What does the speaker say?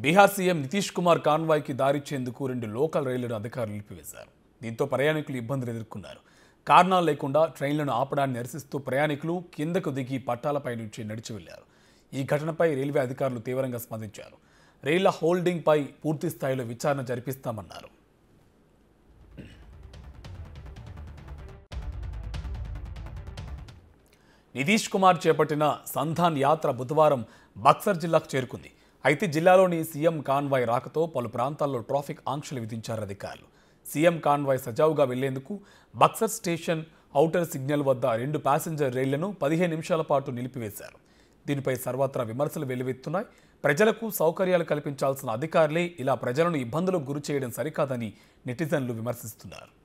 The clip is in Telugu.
బీహార్ సీఎం నితీష్ కుమార్ కాన్వాయ్కి దారిచ్చేందుకు రెండు లోకల్ రైళ్లను అధికారులు నిలిపివేశారు దీంతో ప్రయాణికులు ఇబ్బందులు ఎదుర్కొన్నారు కారణాలు లేకుండా ట్రైన్లను ఆపడాన్ని నిరసిస్తూ ప్రయాణికులు కిందకు దిగి పట్టాలపై నుంచి నడిచి వెళ్లారు ఈ ఘటనపై రైల్వే అధికారులు తీవ్రంగా స్పందించారు రైళ్ల హోల్డింగ్పై పూర్తి స్థాయిలో విచారణ జరిపిస్తామన్నారు నితీష్ కుమార్ చేపట్టిన సంధాన్ యాత్ర బుధవారం బక్సర్ జిల్లాకు చేరుకుంది అయితే జిల్లాలోని సీఎం కాన్వాయ్ రాకతో పలు ప్రాంతాల్లో ట్రాఫిక్ ఆంక్షలు విధించారు అధికారులు సీఎం కాన్వాయ్ సజావుగా వెళ్లేందుకు బక్సర్ స్టేషన్ ఔటర్ సిగ్నల్ వద్ద రెండు ప్యాసింజర్ రైళ్లను పదిహేను నిమిషాల పాటు నిలిపివేశారు దీనిపై సర్వత్రా విమర్శలు వెల్లువెత్తున్నాయి ప్రజలకు సౌకర్యాలు కల్పించాల్సిన అధికారులే ఇలా ప్రజలను ఇబ్బందులకు గురి చేయడం సరికాదని నెటిజన్లు విమర్శిస్తున్నారు